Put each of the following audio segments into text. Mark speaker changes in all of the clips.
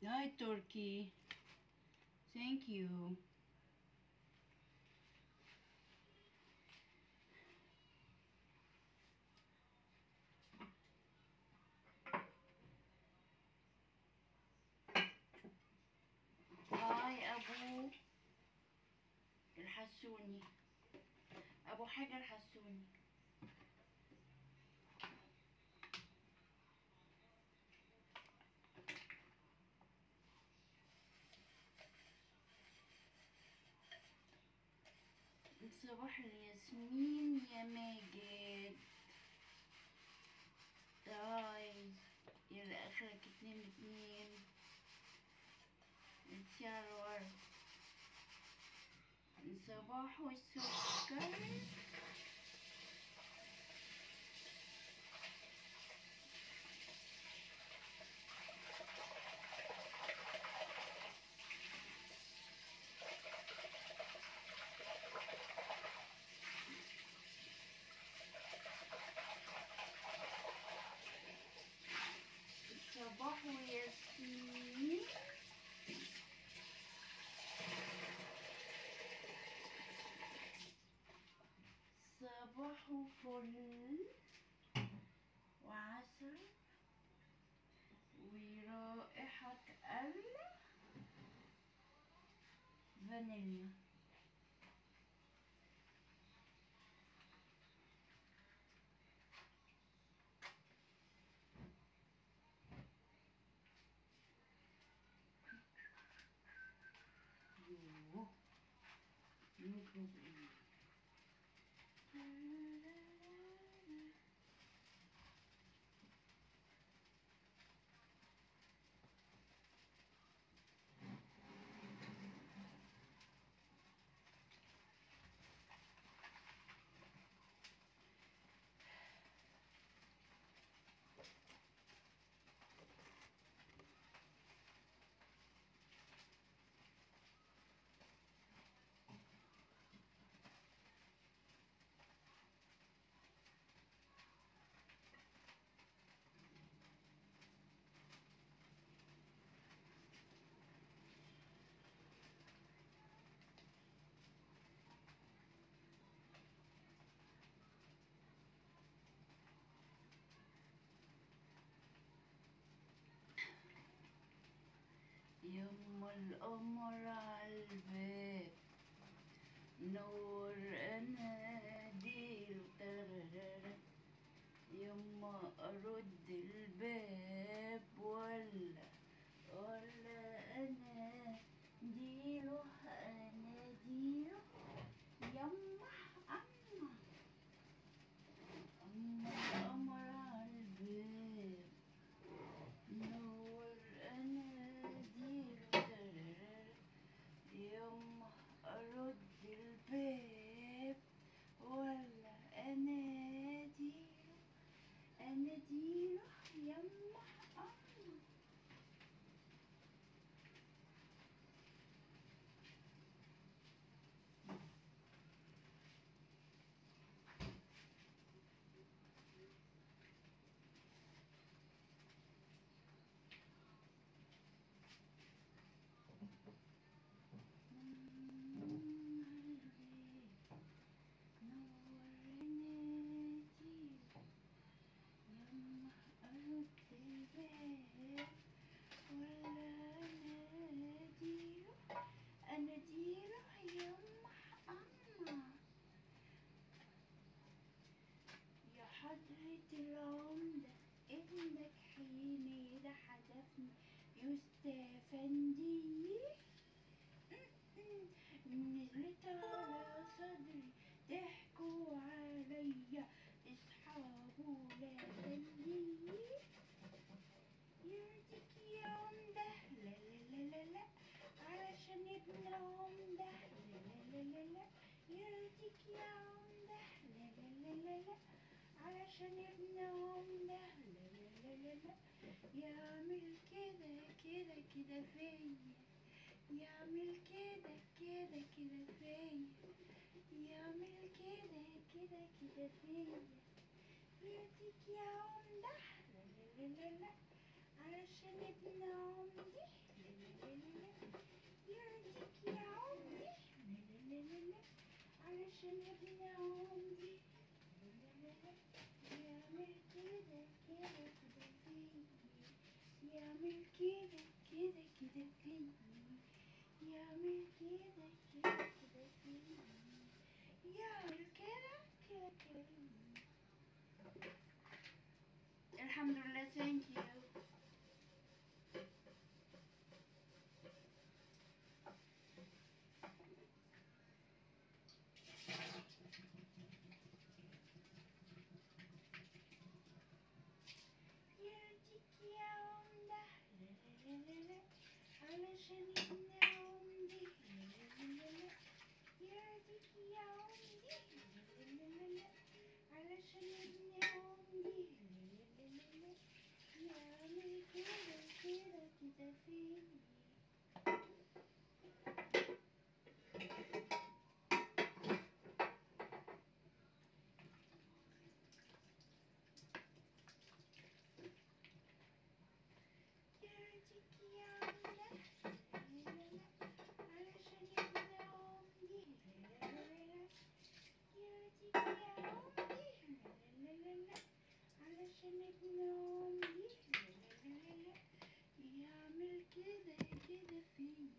Speaker 1: Hi, Turkey. Thank you. هاي أبو الحسوني أبو حاجة الحسوني صباح الياسمين يا ماجد هاي يلا اخرك اتنين اتنين انت يا الورد صباح السكر صباح ياسمين صباح فل وعسل ورائحة الفانيليا يوه نطلب ايه يما القمر عالباب نور اناديل تررر يما ارد الباب ولا ولا انا ديله انا ديله يما اما اما القمر عالباب نور اناديل تررر يما ارد الباب ولا اناديله اناديله يما اما حضرة العمدة ابنك حين ده حدفني يستفندي نزلت على صدري ضحكوا عليا اصحابه لا تلي يرضيك يا عمدة لا لا لا لا لا علشان ابن عمدة لا لا لا لا لا يرضيك يا عمدة لا لا لا لا لا علشان ابن عمدة لا لا لا لا لا يعمل كده كده كده فيا يعمل كده كده كده فيا يعمل كده كده كده فيا يرضيك يا عمدة لا لا لا لا لا علشان ابن عمدي لا الحمد لله thank you يرضيك يا عمدة لا لا لا لا لا علشان ابن عمدي لا لا لا لا يرضيك يا عمدي لا لا لا لا علشان ابن عمدي لا لا لا لا يعمل كده كده كده فيني يرضيك يا عمدة لا لا لا علشان ابن عمدي لا لا لا لا يرضيك يا عمدي لا لا لا لا علشان ابن عمدي لا لا لا لا يعمل كده كده فيني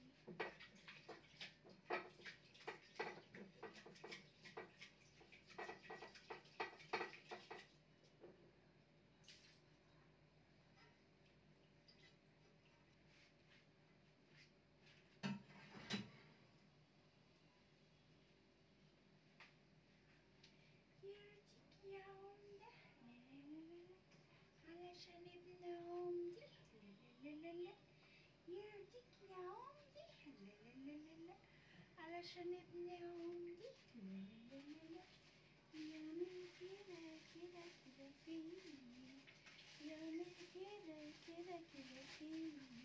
Speaker 1: يرضيك يا عمدة لا لا لا لا لا علشان ابن عمدي لا لا لا لا يرضيك يا عمدي لا لا لا لا لا علشان ابن عمدي لا لا لا لا لا يعمل كده كده كده فيني يعمل كده كده كده فيني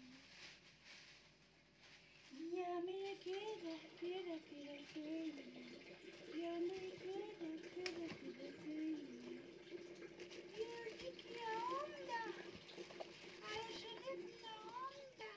Speaker 1: يعمل كده كده كده فيني يعمل كده كده كده فيني يرضيك يا عمدة علشان ابن عمدة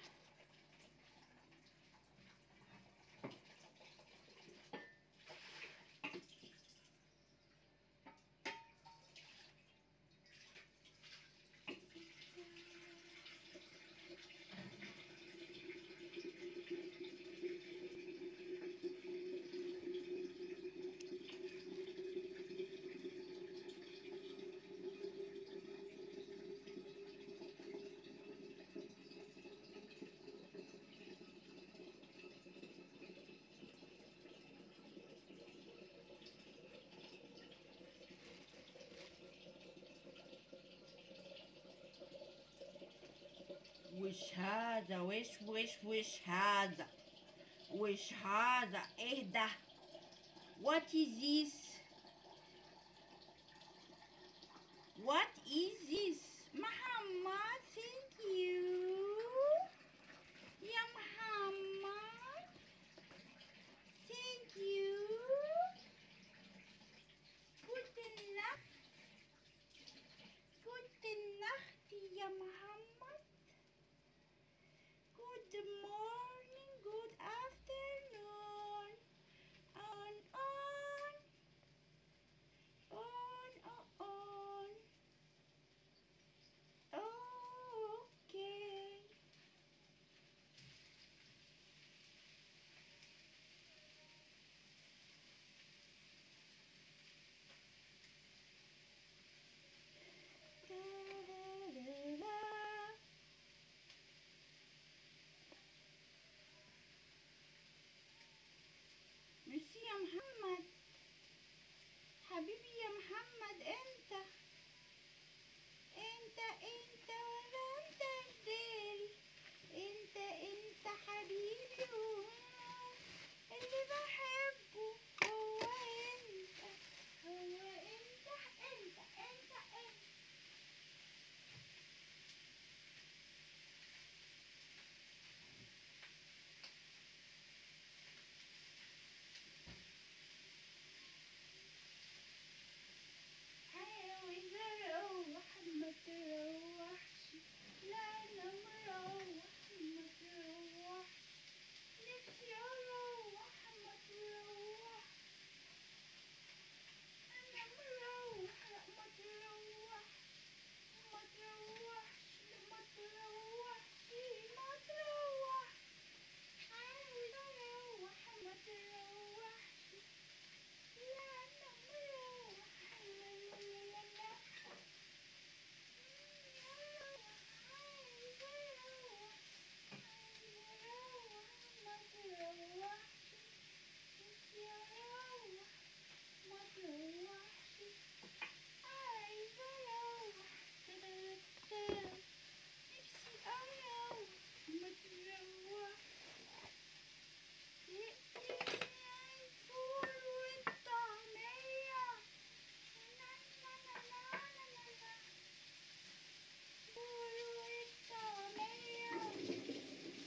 Speaker 2: وش هذا وش وش وش هذا وش هذا ايه ده what is this what is this محمد thank you يا محمد thank you gute Nacht gute Nacht يا محمد Good morning, good afternoon. On, on. On, on, on. Okay. Da-da-da-da. ميرسي يا محمد حبيبي يا محمد انت انت انت ولا انت الداري انت انت حبيبي وهو اللي بحبه هو انت هو انت انت انت انت
Speaker 1: الستار نفسي أروح متروح يقتلني الفول والطعمية لا لا لا لا لا لا فول والطعمية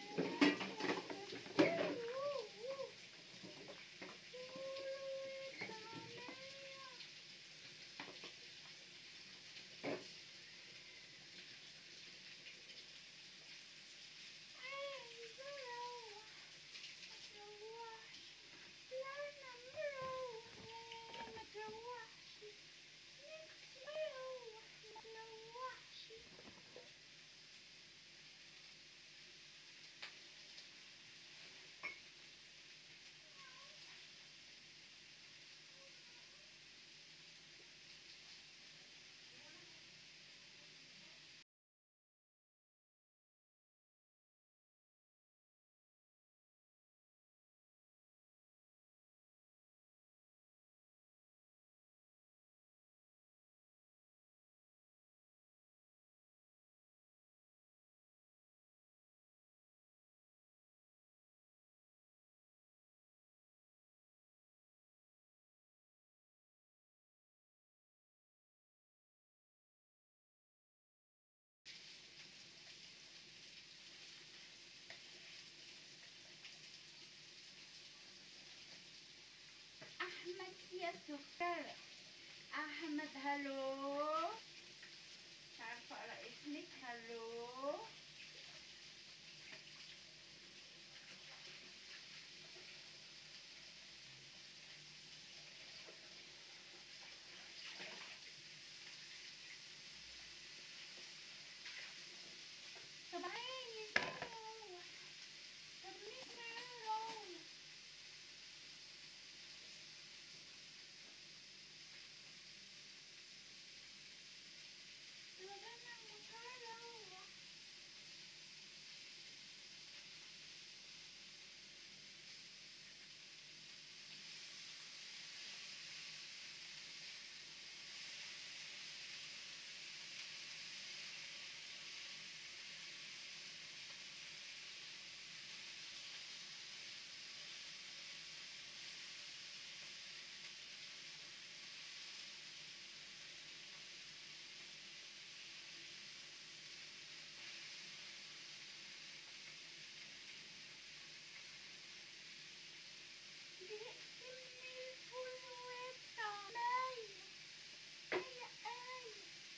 Speaker 1: أحمد يا سكر أحمد هلو مش عارفة أقرأ اسمك هلو طب عايز أروح طب مين أروح طب أنا مش هروح بيقتلني الفول والطعمية أيا أيا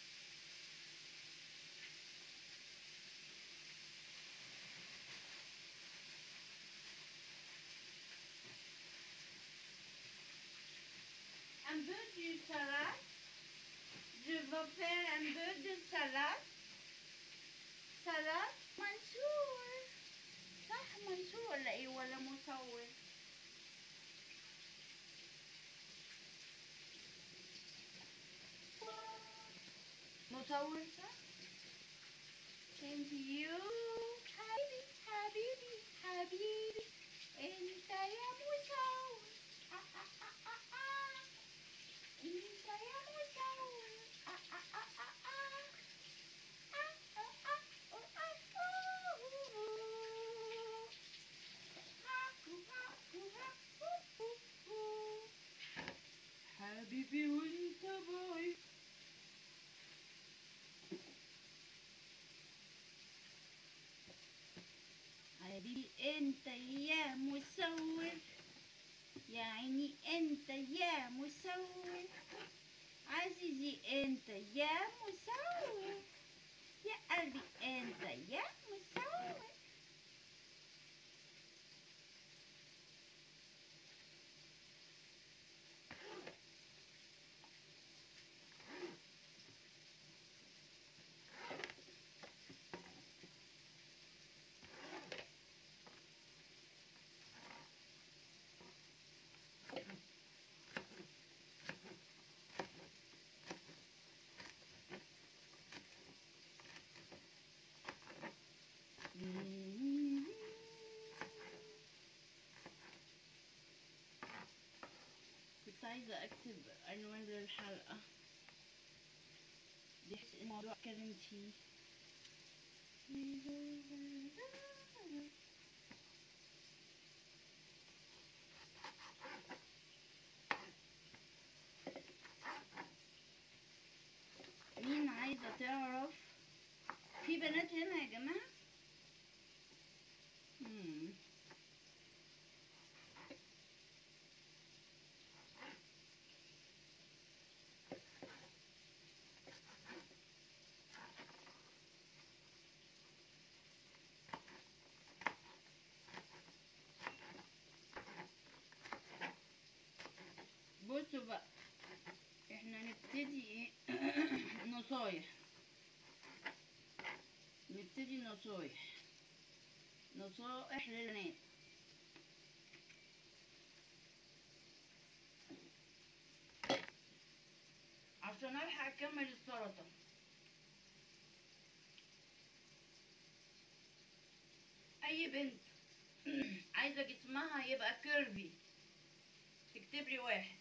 Speaker 1: Un peu du salade. Je vais faire un peu de salade. salade منصور صح منصور ولا ايه ولا مصور مصور صح thank you حبيبي حبيبي حبيبي انت يا مصور آه آه آه آه آه. انت يا مصور آه آه آه آه آه. حبيبي وانت بعيد حبيبي انت يا مصور يا عيني انت يا مصور عزيزي انت يا مصور يا قلبي انت يا مصور كنت عايزة أكتب عنوان للحلقة This
Speaker 2: الموضوع اتكلمت فيه مين عايزة تعرف في بنات هنا يا جماعة مم. بصوا بقى احنا نبتدي ايه نصايح نبتدي نصايح نصائح للبنات عشان الحق اكمل السلطه اي بنت عايزه جسمها يبقى كيرفي تكتب لي واحد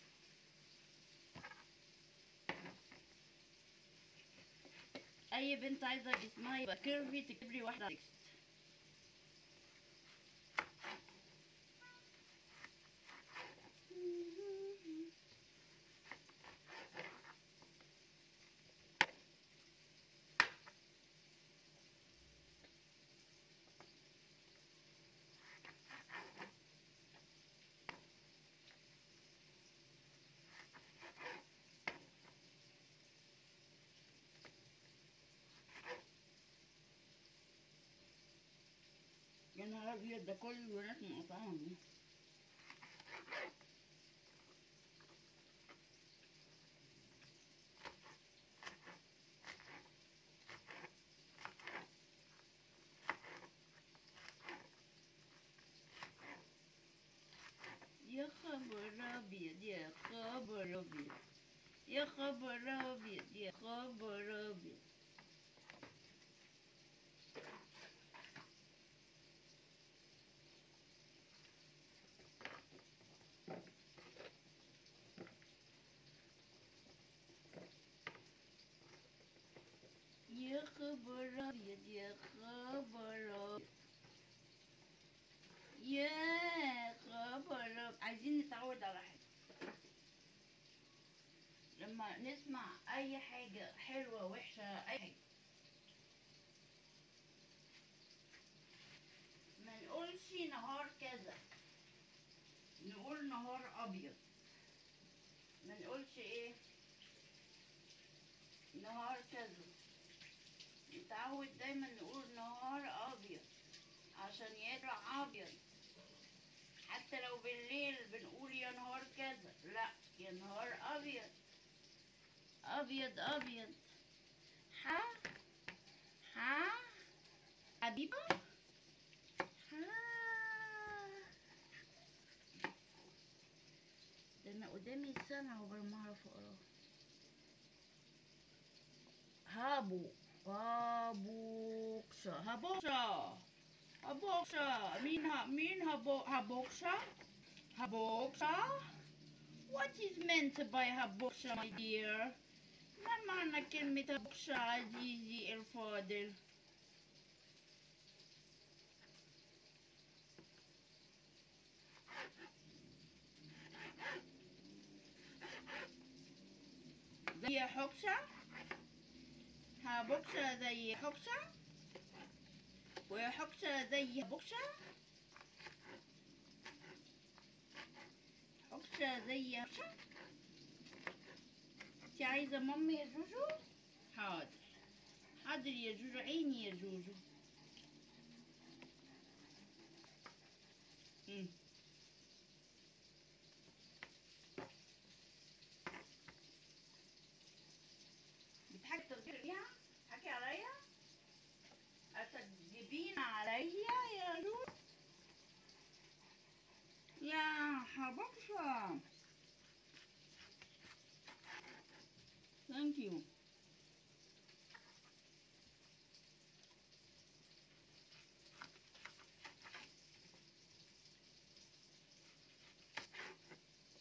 Speaker 2: اي بنت عايزه جسمها يبقى كيرفي تكتب لي واحده تكست يا نهار ابيض ده كل البنات مقطعهم دي يا خبر ابيض يا خبر ابيض يا خبر ابيض يا خبر ابيض يا خبر ابيض يا خبر ابيض يا خبر أبيض. عايزين نتعود على حاجة لما نسمع اي حاجة حلوة وحشة اي حاجة ما نقولش نهار كذا نقول نهار ابيض ما نقولش ايه نهار كذا نتعود دايما نقول نهار ابيض عشان يطلع ابيض حتى لو بالليل بنقول يا نهار كذا لا يا نهار ابيض ابيض ابيض ها ها حبيبه ها ده انا قدامي سنة عقبال ما اعرف اقراه هابو هابوكشا هابوكشا هابوكشا مين ها مين هابو هابوكشا هابوكشا What is meant by هابوكشا my dear ما معنى كلمة هابوكشا عزيزي الفاضل زي حكشة هابوكشة زي حكشة وحكشة زي بكشة حكشة زي حكشة انت عايزة مامي يا جوجو حاضر حاضر يا جوجو عيني يا جوجو مم. بتحكي تغير فيها حكي عليا أتكذبين عليا يا جوجو يا حبيبشة Thank you.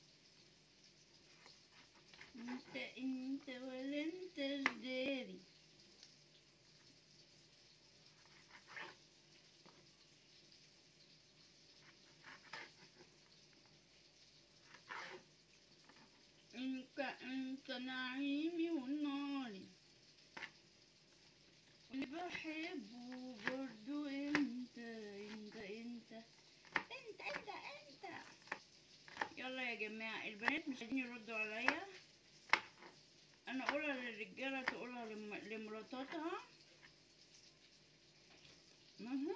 Speaker 2: انت انت ولا انت جداري انت نعيمي وناري واللي بحبه برضو انت انت انت انت انت انت يلا يا جماعة البنات مش عايزين يردوا عليا انا اقولها للرجالة تقولها لم- لمراتاتها مهم.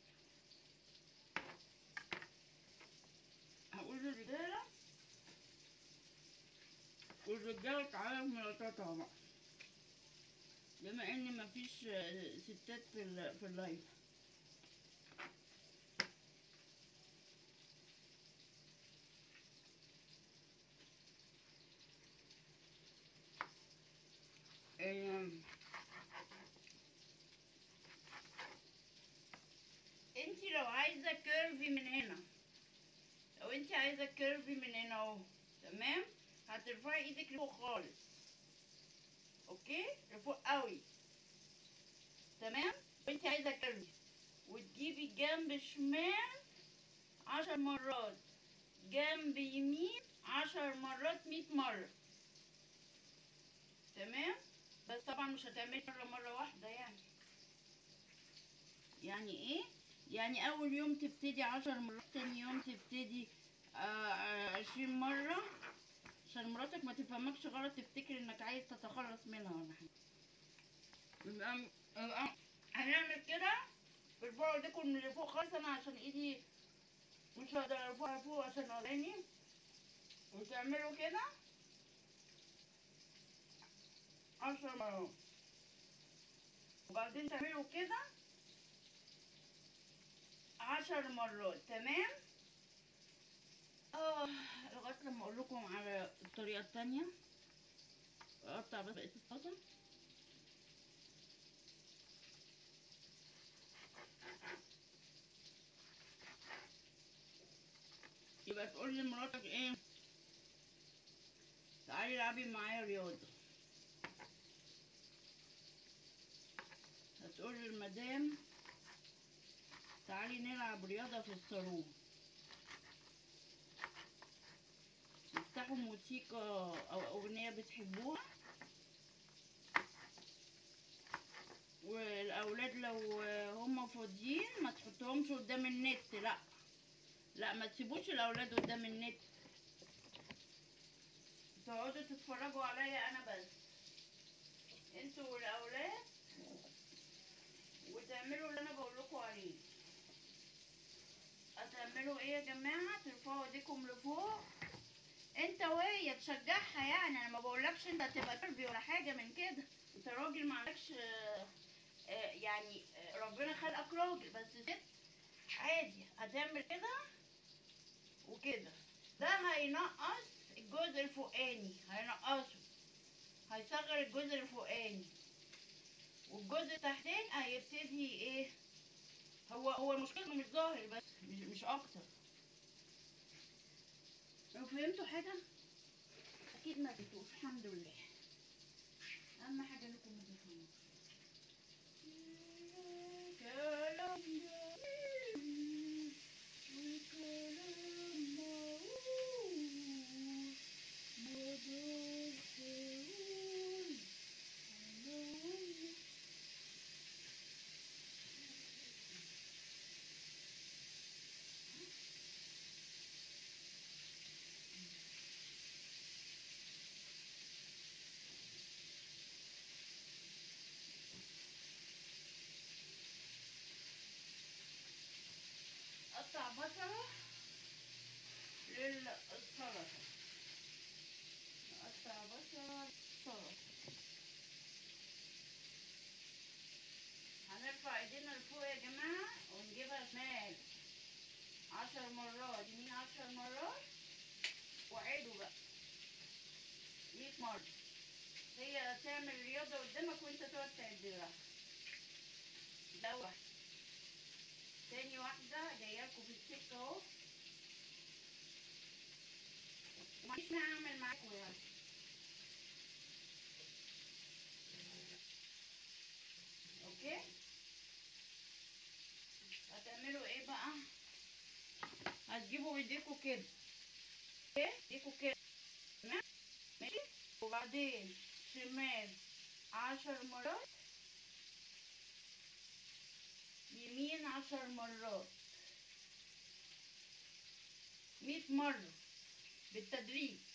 Speaker 2: هقول للرجالة والرجالة تعالى مراتاتها بقى بما ان مفيش آه، ستات في ال- في اللايف آم، انت لو عايزة كيرفي من هنا لو انت عايزة كيرفي من هنا اهو تمام هترفعي ايدك لفوق خالص اوكي لفوق قوي تمام وانت عايزة كيرفي وتجيبي جنب شمال عشر مرات جنب يمين عشر مرات مية مرة تمام بس طبعا مش هتعملي مرة مرة واحدة يعني يعني ايه يعني اول يوم تبتدي عشر مرات تاني يوم تبتدي آه، آه، عشرين مرة عشان مراتك ما تفهمكش غلط تفتكر انك عايز تتخلص منها ولا حاجة يبقى يبقى هنعمل كده ارفعوا ايديكم من اللي فوق خالص انا عشان ايدي مش هقدر ارفعها فوق عشان اغاني وتعملوا كده عشر مرات وبعدين تعملوا كده عشر مرات تمام اه لغايه لما اقول لكم على الطريقه التانية اقطع بس بقيه الطاسه يبقى تقول لمراتك ايه تعالي العبي معايا رياضه هتقول للمدام تعالي نلعب رياضة في الصالون افتحوا موسيقى أو أغنية بتحبوها والأولاد لو هم فاضيين ما تحطهمش قدام النت لا لا ما تسيبوش الأولاد قدام النت تقعدوا تتفرجوا عليا أنا بس انتوا والأولاد وتعملوا اللي انا بقول لكم عليه هتعملوا ايه يا جماعه ترفعوا ايديكم لفوق انت وهي تشجعها يعني انا ما بقولكش انت هتبقى كلبي ولا حاجه من كده انت راجل ما عندكش آه، آه، يعني آه، ربنا خلقك راجل بس ست عادي هتعمل كده وكده ده هينقص الجزء الفوقاني هينقصه هيصغر الجزء الفوقاني والجزء التحتاني هيبتدي ايه هو هو المشكلة انه مش ظاهر بس مش, مش اكتر لو فهمتوا حاجة اكيد ما فهمتوش الحمد لله اهم حاجة انكم ما تفهموش كلام جميل وكلام معقول مقدرش اقول أنا قطع بصلة للسلطة نقطع بصلة للسلطة هنرفع ايدينا لفوق يا جماعة ونجيبها شمال عشر مرات يمين عشر مرات وعيدوا بقى مية مرة هي تعمل رياضة قدامك وانت تقعد تعد لها ده واحد تاني واحدة جايالكوا في السكة اهو معلش انا هعمل معاكوا يعني اوكي هتعملوا ايه بقى هتجيبوا ايديكوا كده اوكي ايديكوا كده تمام ماشي وبعدين شمال عشر مرات يمين عشر مرات مية مرة بالتدريج